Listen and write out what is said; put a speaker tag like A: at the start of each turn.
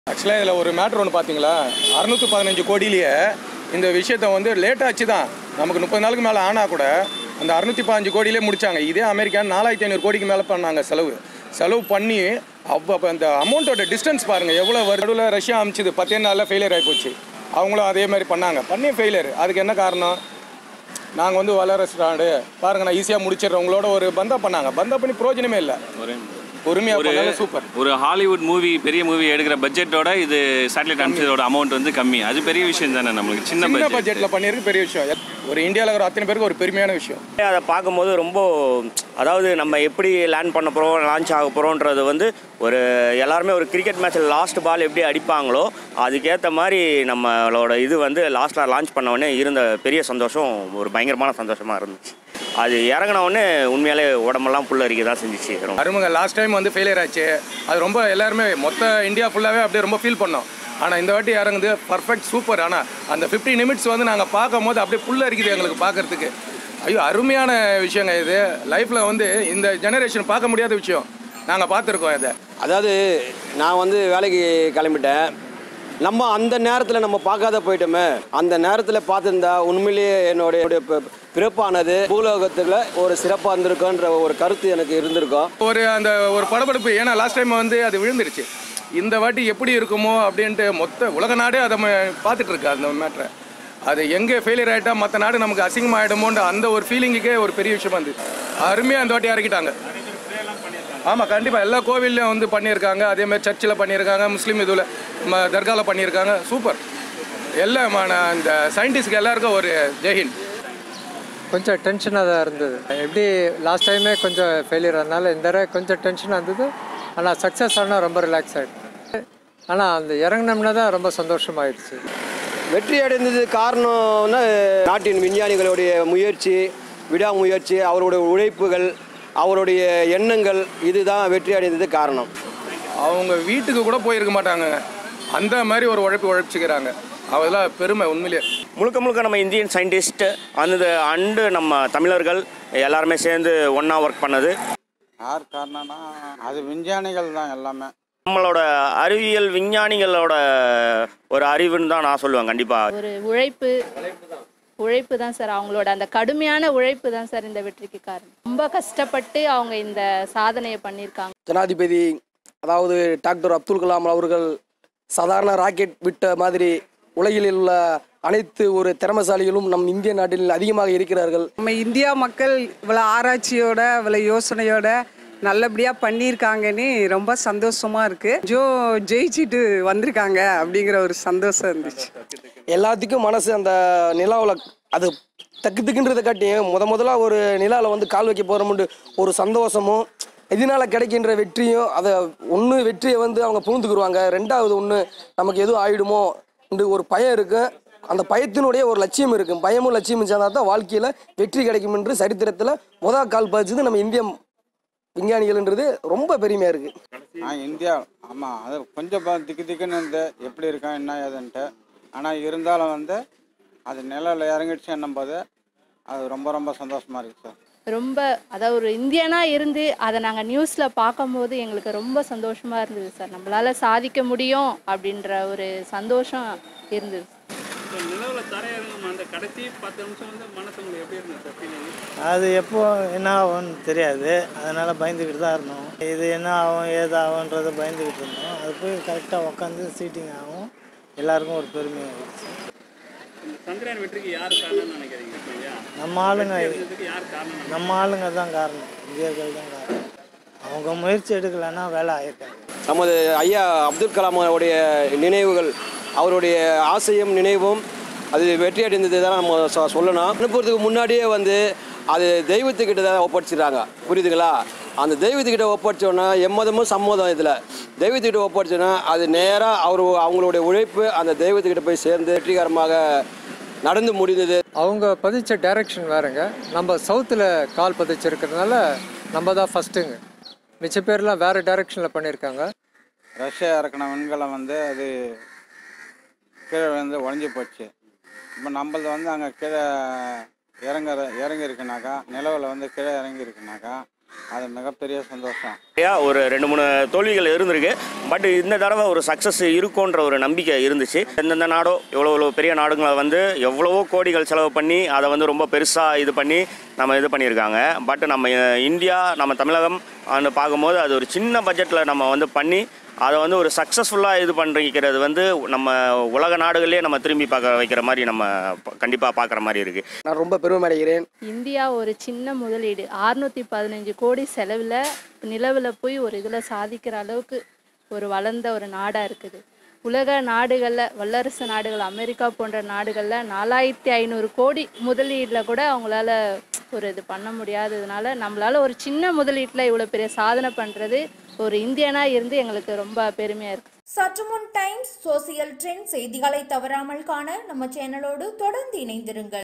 A: ஆக்சுவலாக இதில் ஒரு மேட்ரு ஒன்று பார்த்தீங்களா அறுநூற்றி பதினஞ்சு கோடியிலேயே இந்த விஷயத்தை வந்து லேட் ஆச்சு தான் நமக்கு முப்பது நாளுக்கு மேலே ஆனால் கூட அந்த அறுநூற்றி பதினஞ்சு கோடியிலே முடிச்சாங்க இதே அமெரிக்கா நாலாயிரத்தி ஐநூறு கோடிக்கு மேலே பண்ணாங்க செலவு செலவு பண்ணி அப்போ அப்போ அந்த அமௌண்ட்டோட டிஸ்டன்ஸ் பாருங்கள் எவ்வளோ வருடவில் ரஷ்யா அமிச்சுது பத்தே நாளில் ஃபெயிலியர் ஆகிப்போச்சு அவங்களும் அதே மாதிரி பண்ணாங்க பண்ணி ஃபெயிலியர் அதுக்கு என்ன காரணம் நாங்கள் வந்து வளரசு நாடு பாருங்க நான் ஈஸியாக முடிச்சிடுறேன் உங்களோட ஒரு பந்தா பண்ணாங்க பந்தா பண்ணி பிரயோஜனமே இல்லை பொறுமையாக பண்ணாங்க சூப்பர்
B: ஒரு ஹாலிவுட் மூவி பெரிய மூவி எடுக்கிற பட்ஜெட்டோட இது சேட்டலைட் அனுப்பிச்சதோட அமௌண்ட் வந்து கம்மி அது பெரிய விஷயம் தானே நம்மளுக்கு சின்ன
A: சின்ன
B: பட்ஜெட்
A: பட்ஜெட்டில் பண்ணியிருக்கு பெரிய விஷயம் ஒரு இந்தியாவில் இருக்கிற அத்தனை பேருக்கு ஒரு பெருமையான விஷயம்
C: அதை பார்க்கும்போது ரொம்ப அதாவது நம்ம எப்படி லேண்ட் பண்ண போகிறோம் லான்ச் ஆக போகிறோன்றது வந்து ஒரு எல்லாருமே ஒரு கிரிக்கெட் மேட்ச்சில் லாஸ்ட் பால் எப்படி அடிப்பாங்களோ அதுக்கேற்ற மாதிரி நம்மளோட இது வந்து லாஸ்ட்டில் லான்ச் பண்ண உடனே இருந்த பெரிய சந்தோஷம் ஒரு பயங்கரமான சந்தோஷமாக இருந்துச்சு அது இறங்கின உடனே உண்மையாலே உடம்பெல்லாம் புல்லரிக்க தான் செஞ்சிச்சு ரொம்ப
A: அருமங்க லாஸ்ட் டைம் வந்து ஃபெயிலியர் ஆச்சு அது ரொம்ப எல்லாருமே மொத்த இந்தியா ஃபுல்லாகவே அப்படியே ரொம்ப ஃபீல் பண்ணோம் ஆனால் இந்த வாட்டி இறங்குது பர்ஃபெக்ட் சூப்பர் ஆனால் அந்த ஃபிஃப்டி நிமிட்ஸ் வந்து நாங்கள் பார்க்கும் போது அப்படியே புல்ல இருக்குது எங்களுக்கு பார்க்கறதுக்கு ஐயோ அருமையான விஷயங்க இது லைஃப்பில் வந்து இந்த ஜெனரேஷன் பார்க்க முடியாத விஷயம் நாங்கள் பார்த்துருக்கோம் இதை
D: அதாவது நான் வந்து வேலைக்கு கிளம்பிட்டேன் நம்ம அந்த நேரத்தில் நம்ம பார்க்காத போயிட்டோமே அந்த நேரத்தில் பார்த்துருந்தா உண்மையிலேயே என்னுடைய என்னுடைய பி- பிறப்பானது பூலோகத்தில் ஒரு சிறப்பாக இருந்திருக்குன்ற ஒரு கருத்து எனக்கு இருந்திருக்கும்
A: ஒரு அந்த ஒரு படபடப்பு ஏன்னா லாஸ்ட் டைம் வந்து அது விழுந்துருச்சு இந்த வாட்டி எப்படி இருக்குமோ அப்படின்ட்டு மொத்த உலக நாடே அதை ம- பார்த்துட்டு இருக்கு அந்த மேட்ரை அது எங்கே ஃபெயிலியர் ஆகிட்டா மற்ற நாடு நமக்கு அசிங்கமாயிடுமோன்ற அந்த ஒரு ஃபீலிங்குக்கே ஒரு பெரிய விஷயமா இருந்துச்சு அருமையாக அந்த வாட்டி இறக்கிட்டாங்க ஆமாம் கண்டிப்பாக எல்லா கோவில்லையும் வந்து பண்ணியிருக்காங்க அதே மாதிரி சர்ச்சில் பண்ணியிருக்காங்க முஸ்லீம் இதுவில் தர்காவில் பண்ணியிருக்காங்க சூப்பர் எல்லாம் ம- இந்த சயின்டிஸ்ட்க்கு எல்லாருக்கும் ஒரு ஜெய்ஹிந்த்
E: கொஞ்சம் டென்ஷனாக தான் இருந்தது எப்படி லாஸ்ட் டைமே கொஞ்சம் ஃபெயிலியர் ஆனால இந்த தடவை கொஞ்சம் டென்ஷனாக இருந்தது ஆனால் சக்ஸஸ் ஆனால் ரொம்ப ரிலாக்ஸ் ஆகிடுச்சு ஆனால் அந்த இறங்கினோம்னா தான் ரொம்ப சந்தோஷமாயிடுச்சு
D: வெற்றி அடைந்தது காரணம்னா நாட்டின் விஞ்ஞானிகளுடைய முயற்சி விடாமுயற்சி அவருடைய உழைப்புகள் அவருடைய எண்ணங்கள் இதுதான் வெற்றி அடைந்தது காரணம்
A: அவங்க வீட்டுக்கு கூட போயிருக்க மாட்டாங்க அந்த மாதிரி ஒரு உழைப்பு உழைச்சிக்கிறாங்க அதெல்லாம் பெருமை உண்மையிலேயே
C: முழுக்க முழுக்க நம்ம இந்தியன் சயின்டிஸ்ட் அந்த அண்டு நம்ம தமிழர்கள் எல்லாருமே சேர்ந்து ஒன்றா ஒர்க் பண்ணது
F: யார் காரணம்னா அது விஞ்ஞானிகள் தான் எல்லாமே
C: நம்மளோட அறிவியல் விஞ்ஞானிகளோட ஒரு அறிவுன்னு தான் நான் சொல்லுவேன் கண்டிப்பாக
G: ஒரு உழைப்பு உழைப்பு தான் சார் அவங்களோட அந்த கடுமையான உழைப்பு தான் சார் இந்த வெற்றிக்கு காரணம் ரொம்ப கஷ்டப்பட்டு அவங்க இந்த சாதனையை பண்ணியிருக்காங்க
H: ஜனாதிபதி அதாவது டாக்டர் அப்துல் கலாம் அவர்கள் சாதாரண ராக்கெட் விட்ட மாதிரி உலகில் உள்ள அனைத்து ஒரு திறமசாலிகளும் நம் இந்திய நாட்டில் அதிகமாக இருக்கிறார்கள்
I: நம்ம இந்தியா மக்கள் இவ்வளோ ஆராய்ச்சியோட இவ்வளோ யோசனையோட நல்லபடியாக பண்ணியிருக்காங்கன்னு ரொம்ப சந்தோஷமா இருக்கு ஜோ ஜெயிச்சிட்டு வந்திருக்காங்க அப்படிங்கிற ஒரு சந்தோஷம் இருந்துச்சு
H: எல்லாத்துக்கும் மனசு அந்த நிலாவில் அது தக்கு தக்குன்றதை காட்டியும் முத முதல்ல ஒரு நிலாவில் வந்து கால் வைக்க போகிறோம்னு ஒரு சந்தோஷமும் இதனால கிடைக்கின்ற வெற்றியும் அதை ஒன்று வெற்றியை வந்து அவங்க புரிந்துக்குருவாங்க ரெண்டாவது ஒன்று நமக்கு எதுவும் ஆயிடுமோ என்று ஒரு பயம் இருக்கு அந்த பயத்தினுடைய ஒரு லட்சியம் இருக்கும் பயமும் லட்சியமும் சேர்ந்தா தான் வாழ்க்கையில் வெற்றி கிடைக்கும் என்று சரித்திரத்தில் முதல் கால் பதிச்சது நம்ம இந்திய விஞ்ஞானிகள்ன்றது ரொம்ப பெருமையாக இருக்குது
F: நான் இந்தியா ஆமாம் அது கொஞ்சம் ப- திக்கு திக்குன்னு இருந்து எப்படி இருக்கான் என்ன ஏதுன்ட்டு ஆனால் இருந்தாலும் வந்து அது நிலையில் இறங்கிடுச்சு என்னும்போது அது ரொம்ப ரொம்ப சந்தோஷமாக இருக்குது சார்
G: ரொம்ப அதாவது ஒரு இந்தியனா இருந்து அதை நாங்கள் நியூஸில் பார்க்கும்போது எங்களுக்கு ரொம்ப சந்தோஷமா இருந்தது சார் நம்மளால சாதிக்க முடியும் அப்படின்ற ஒரு சந்தோஷம் இருந்தது
B: நிலவில் தரையிறங்கும் அந்த கடைசி பத்து நிமிஷம் வந்து மனசு உங்களுக்கு எப்படி இருந்தது சார் ஃபீலிங்
J: அது எப்போ என்ன ஆகும்னு தெரியாது அதனால் பயந்துக்கிட்டு தான் இருந்தோம் இது என்ன ஆகும் ஏது ஆகுன்றது பயந்துக்கிட்டு இருந்தோம் அது போய் கரெக்டாக உட்காந்து சீட்டிங் ஆகும் எல்லாருக்கும் ஒரு பெருமையாகிடுச்சு
B: இந்த சந்திரயான் வெற்றிக்கு யார் காரணம்னு நினைக்கிறீங்க இல்லையா
J: நம்ம ஆளுங்க
B: இதுக்கு யார் காரணம்
J: நம்ம ஆளுங்க தான் காரணம் இந்தியர்கள் தான் காரணம் அவங்க முயற்சி எடுக்கலைன்னா வேலை ஆயிருக்காங்க
D: நமது ஐயா அப்துல் கலாம் அவருடைய நினைவுகள் அவருடைய ஆசையும் நினைவும் அது வெற்றி அடைந்தது தான் நம்ம சொ- சொல்லணும் அனுப்புறதுக்கு முன்னாடியே வந்து அது தெய்வத்துக்கிட்ட தான் ஒப்படைச்சிடுறாங்க புரியுதுங்களா அந்த தெய்வத்துக்கிட்ட ஒப்படைச்சோன்னா எம்மதமும் சம்மதம் இதில் தெய்வத்துக்கிட்ட ஒப்படைச்சோன்னா அது நேராக அவர் அவங்களுடைய உழைப்பு அந்த தெய்வத்துக்கிட்ட போய் சேர்ந்து வெற்றிகரமாக நடந்து முடிந்தது
E: அவங்க பதிச்ச டைரக்ஷன் வேறுங்க நம்ம சவுத்தில் கால் பதிச்சிருக்கிறதுனால நம்ம தான் ஃபஸ்ட்டுங்க மிச்ச பேர்லாம் வேறு டைரக்ஷனில் பண்ணியிருக்காங்க
F: ரஷ்யா இறக்கின விண்கலம் வந்து அது கீழே வந்து உடஞ்சி போச்சு இப்போ நம்மளது வந்து அங்கே கீழே இறங்க இறங்கி இருக்குனாக்கா நிலவில் வந்து கீழே இறங்கி இருக்குனாக்கா அது மிகப்பெரிய சந்தோஷம்
C: நிறையா ஒரு ரெண்டு மூணு தோல்விகள் இருந்திருக்கு பட் இந்த தடவை ஒரு சக்ஸஸ் இருக்குன்ற ஒரு நம்பிக்கை இருந்துச்சு எந்தெந்த நாடோ எவ்வளோ எவ்வளோ பெரிய நாடுங்களை வந்து எவ்வளவோ கோடிகள் செலவு பண்ணி அதை வந்து ரொம்ப பெருசாக இது பண்ணி நம்ம இது பண்ணியிருக்காங்க பட் நம்ம அஹ், இந்தியா நம்ம தமிழகம் வந்து பார்க்கும்போது அது ஒரு சின்ன பட்ஜெட்டில் நம்ம வந்து பண்ணி அதை வந்து ஒரு சக்ஸஸ்ஃபுல்லாக இது பண்ணிக்கிறது வந்து நம்ம உலக நாடுகளே நம்ம திரும்பி பார்க்க வைக்கிற மாதிரி நம்ம கண்டிப்பாக பார்க்குற மாதிரி இருக்குது
H: நான் ரொம்ப பெருமை அடைகிறேன்
G: இந்தியா ஒரு சின்ன முதலீடு அறுநூற்றி பதினஞ்சு கோடி செலவில் நிலவில் போய் ஒரு இதில் சாதிக்கிற அளவுக்கு ஒரு வளர்ந்த ஒரு நாடாக இருக்குது உலக நாடுகளில் வல்லரசு நாடுகள் அமெரிக்கா போன்ற நாடுகளில் நாலாயிரத்தி ஐநூறு கோடி முதலீட்டில் கூட அவங்களால ஒரு இது பண்ண முடியாததுனால நம்மளால ஒரு சின்ன முதலீட்டில் இவ்வளோ பெரிய சாதனை பண்ணுறது ஒரு இந்தியனாக இருந்து எங்களுக்கு ரொம்ப பெருமையாக இருக்குது
K: சற்று முன் டைம்ஸ் சோசியல் ட்ரெண்ட் செய்திகளை தவறாமல் காண நம்ம சேனலோடு தொடர்ந்து இணைந்திருங்கள்